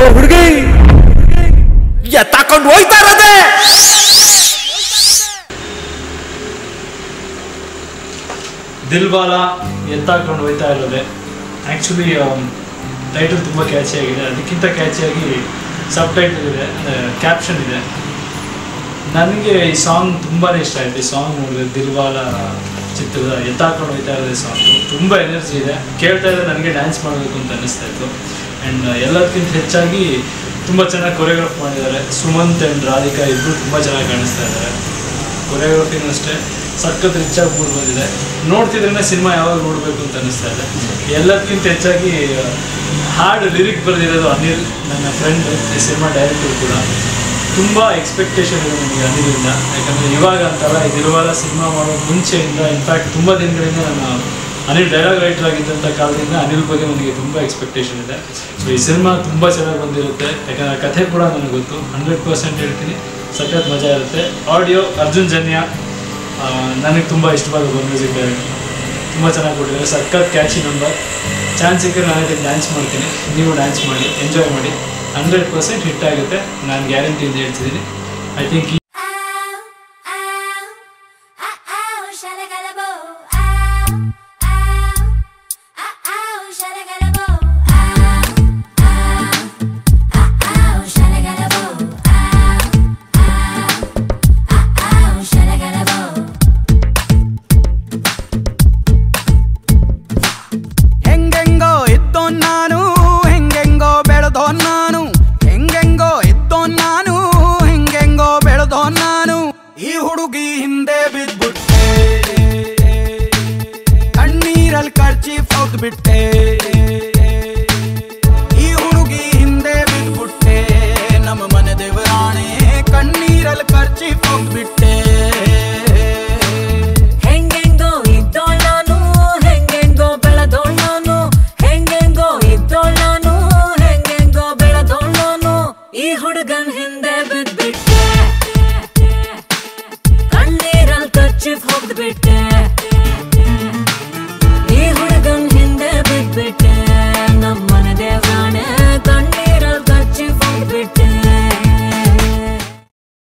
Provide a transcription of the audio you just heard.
ಓ ಹುಡುಗಿ ಎತ್ತಾಕೊಂಡು ಹೋಯ್ತಾ ಇರೋದೆ ದಿಲ್ವಾಲ ಎತ್ತಾಕೊಂಡು ಹೋಯ್ತಾ ಇರೋದೆ ಆ್ಯಕ್ಚುಲಿ ಟೈಟಲ್ ತುಂಬ ಕ್ಯಾಚಿ ಆಗಿದೆ ಅದಕ್ಕಿಂತ ಕ್ಯಾಚಿಯಾಗಿ ಸಬ್ ಟೈಟಲ್ ಇದೆ ಕ್ಯಾಪ್ಷನ್ ಇದೆ ನನಗೆ ಈ ಸಾಂಗ್ ತುಂಬಾ ಇಷ್ಟ ಆಯ್ತು ಈ ಸಾಂಗ್ ನೋಡಿದ್ರೆ ದಿಲ್ವಾಲ ಚಿತ್ರದ ಎತ್ತಾಕೊಂಡು ಹೋಯ್ತಾ ಇರೋದೇ ಸಾಂಗು ತುಂಬ ಎನರ್ಜಿ ಇದೆ ಕೇಳ್ತಾ ಇದ್ರೆ ನನಗೆ ಡ್ಯಾನ್ಸ್ ಮಾಡಬೇಕು ಅಂತ ಅನ್ನಿಸ್ತಾ ಇತ್ತು ಆ್ಯಂಡ್ ಎಲ್ಲದಕ್ಕಿಂತ ಹೆಚ್ಚಾಗಿ ತುಂಬ ಚೆನ್ನಾಗಿ ಕೊರಿಯೋಗ್ರಾಫ್ ಮಾಡಿದ್ದಾರೆ ಸುಮಂತ್ ಆ್ಯಂಡ್ ರಾಧಿಕಾ ಇಬ್ಬರು ತುಂಬ ಚೆನ್ನಾಗಿ ಕಾಣಿಸ್ತಾ ಇದ್ದಾರೆ ಕೊರಿಯೋಗ್ರಫಿನೂ ಅಷ್ಟೇ ಸಖತ್ ರಿಚ್ ಆಗಿ ಮೂಡ್ ಬಂದಿದೆ ನೋಡ್ತಿದ್ರೇ ಸಿನಿಮಾ ಯಾವಾಗ ನೋಡಬೇಕು ಅಂತ ಅನಿಸ್ತಾ ಇದೆ ಎಲ್ಲದಕ್ಕಿಂತ ಹೆಚ್ಚಾಗಿ ಆ, ಹಾಡು ಲಿರಿಕ್ ಬರೆದಿರೋದು ಅನಿಲ್ ನನ್ನ ಫ್ರೆಂಡ್ ಈ ಸಿನಿಮಾ ಡೈರೆಕ್ಟರ್ ಕೂಡ ತುಂಬ ಎಕ್ಸ್ಪೆಕ್ಟೇಷನ್ ಇದೆ ನನಗೆ ಅನಿಲಿಂದ ಯಾಕಂದರೆ ಇವಾಗ ಅಂತಲ್ಲ ಇದಿರುವಾಗ ಸಿನಿಮಾ ಮಾಡೋ ಮುಂಚೆಯಿಂದ ಇನ್ಫ್ಯಾಕ್ಟ್ ತುಂಬ ದಿನಗಳಿಂದ ನಾನು ಅನಿಲ್ ಡೈಲಾಗ್ ರೈಟರ್ ಆಗಿದ್ದಂಥ ಕಾಲದಿಂದ ಅನಿಲ್ ಬಗ್ಗೆ ನನಗೆ ತುಂಬ ಎಕ್ಸ್ಪೆಕ್ಟೇಷನ್ ಇದೆ ಸೊ ಈ ಸಿನಿಮಾ ತುಂಬ ಚೆನ್ನಾಗಿ ಬಂದಿರುತ್ತೆ ಯಾಕಂದರೆ ಕಥೆ ಕೂಡ ನನಗೆ ಗೊತ್ತು ಹಂಡ್ರೆಡ್ ಪರ್ಸೆಂಟ್ ಹೇಳ್ತೀನಿ ಸಖತ್ ಮಜಾ ಇರುತ್ತೆ ಆಡಿಯೋ ಅರ್ಜುನ್ ಜನ್ಯ ಆ, ನನಗೆ ತುಂಬ ಇಷ್ಟವಾದ ಒಂದು ಮ್ಯೂಸಿಕ್ ಡೈರೆಕ್ಟರ್ ತುಂಬ ಚೆನ್ನಾಗಿ ಕೊಟ್ಟಿದ್ದಾರೆ ಸಖತ್ ಕ್ಯಾಚಿ ನಂಬರ್ ಚಾನ್ಸ್ ಸಿಕ್ಕರೆ ನಾನು ಇದಕ್ಕೆ ಡ್ಯಾನ್ಸ್ ಮಾಡ್ತೀನಿ ನೀವು ಡ್ಯಾನ್ಸ್ ಮಾಡಿ ಎಂಜಾಯ್ ಮಾಡಿ ಹಂಡ್ರೆಡ್ ಪರ್ಸೆಂಟ್ ಹಿಟ್ ಆಗುತ್ತೆ ನಾನು ಗ್ಯಾರಂಟಿಯಿಂದ ಹೇಳ್ತಿದ್ದೀನಿ ಐ ಥಿಂಕ್ ಹೆಂಗೆಂಗೋ ಇದ್ದೋ ನಾನು ಹೆಂಗೆಂಗೋ ಬೆಳೆದೋ ನಾನು ಹೆಂಗೆಂಗೋ ಇದ್ದೋ ನಾನು ಹೆಂಗೆಂಗೋ ಬೆಳೆದೋ ನಾನು ಈ ಹುಡುಗಿ ಹಿಂದೆ ಬಿದ್ಬಿಟ್ಟೆ ಕಣ್ಣೀರಲ್ಲಿ ಕರ್ಚಿ ಹೋಗ್ ಬಿಟ್ಟೆ ಈ ಹುಡುಗಿ ಹಿಂದೆ ಬಿದ್ಬಿಟ್ಟೆ ನಮ್ಮ ಮನೆ ದೇವರಾಣೆ ಕಣ್ಣೀರಲ್ಲಿ ಕರ್ಚಿ ಹೋಗ್ಬಿಟ್ಟೆ ಹೆಂಗೆಂಗೋ ಇದ್ದೋಳ್ ನಾನು ಹೆಂಗೆಂಗೋ ಬೆಳೆದೋಳ್ ನಾನು ಹೆಂಗೆಂಗೋ ಇದ್ದೋಳ್ ನಾನು ಹೆಂಗೆಂಗೋ ಬೆಳೆದೋಳ್ ನಾನು ಈ ಹುಡುಗನ್ ಹಿಂದೆ ಬಿದ್ಬಿಟ್ಟೆ ಕಣ್ಣೀರಲ್ ಕಚ್ಚಿಫ್ ಹೋಗ್ಬಿಟ್ಟೆ